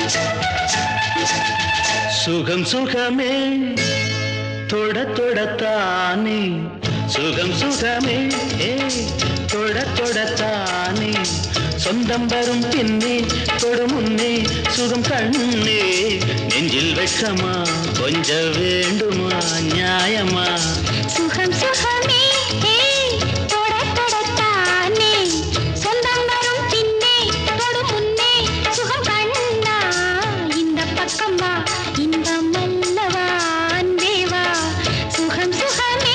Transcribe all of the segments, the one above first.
சுகம் சுகமே தொட தொடத்தானே சுகம் சுகமே ஏ தொட தொடத்தானே சொந்தம் வரும் பின்னே தொடு முன்னே சுகம் கண்ணே நெஞ்சில் வெட்கமா கொஞ்ச வேண்டுமா நியாயமா சுகம் சுகமே ஏய், தொட தொடத்தானே. சொந்தம் வரும் பின்னே, தொடு முன்னே, சுகம் கண்ணா. இந்தப் பக்கம் வா, இன்பம் அல்லவா, அன்பே வா. சுகம் சுகமே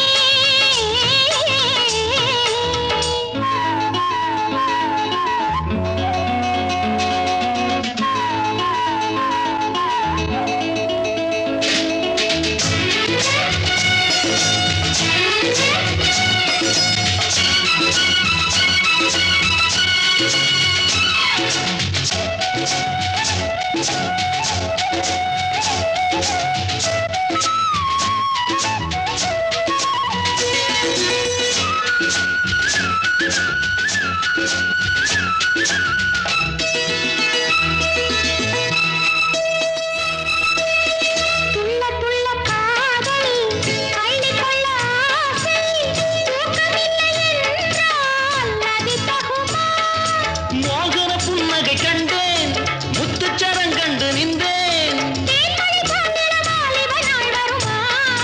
துள்ள துள்ள காதல் அள்ளிக்கொள்ள ஆசை தூக்கமில்லை என்றால் அது தகுமா மோகன புன்னகை கண்டேன் முத்துச்சரம் கண்டு நின்றேன் தேன்மழை சார்ந்திட வாலிப நாள் வருமா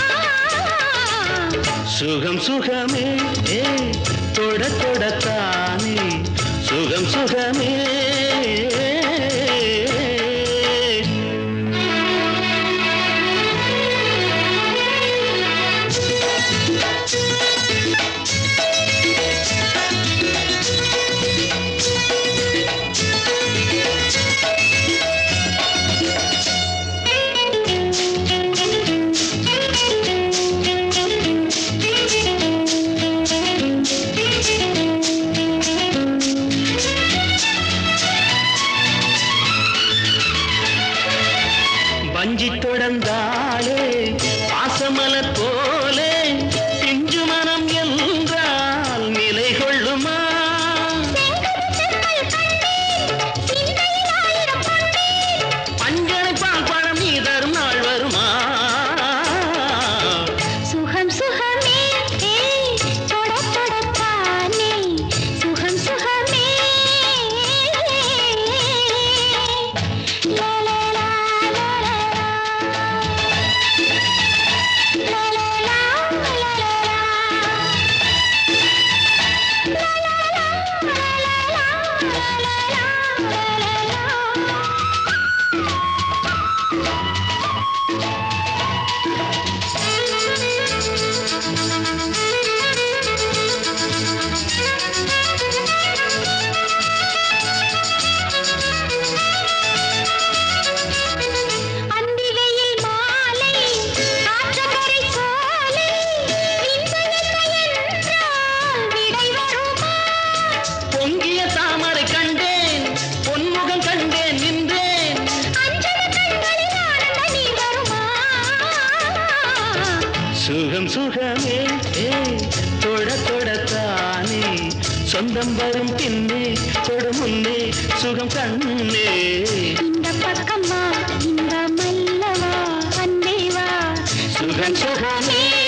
சுகம் சுகமே ஏ தொட தொடத்தானே சுகம் சுகமே வஞ்சி தொடர்ந்தாளே பாசமலர் போலே பிஞ்சு மனம் என்றால் நிலை கொள்ளுமா செங்கல் கண்டேன் சிந்தையில் ஆயிரம் கொண்டேன் பஞ்சனை பால் பழம் நீ தரும் நாள் வருமா சுகம் சுகமே ஏய், தொட தொடத்தானே சுகம் சுகமே லா, லா, லா, லா, லா, லா. லா, லா, லா, லா, லா, லா. லா, லா, லா, லா, லா, லா, லா, லா, லா, லா. அந்திவெயில் மாலை ஆற்றங்கரை சோலை இன்பமென்ன என்றால் விடை வருமா பொங்கிய தாமரை கண்டேன் பொன்முகம் கண்டேன் நின்றேன் அஞ்சன கண்களில் ஆனந்த நீர் வருமா சுகம் சுகமே ஏ தொட தொடத்தானே சொந்தம் வரும் பின்னே தொடு முன்னே சுகம் கண்ணே இந்த பக்கமா இந்த மல்லவா அன்பே வா சுகம் சுகமே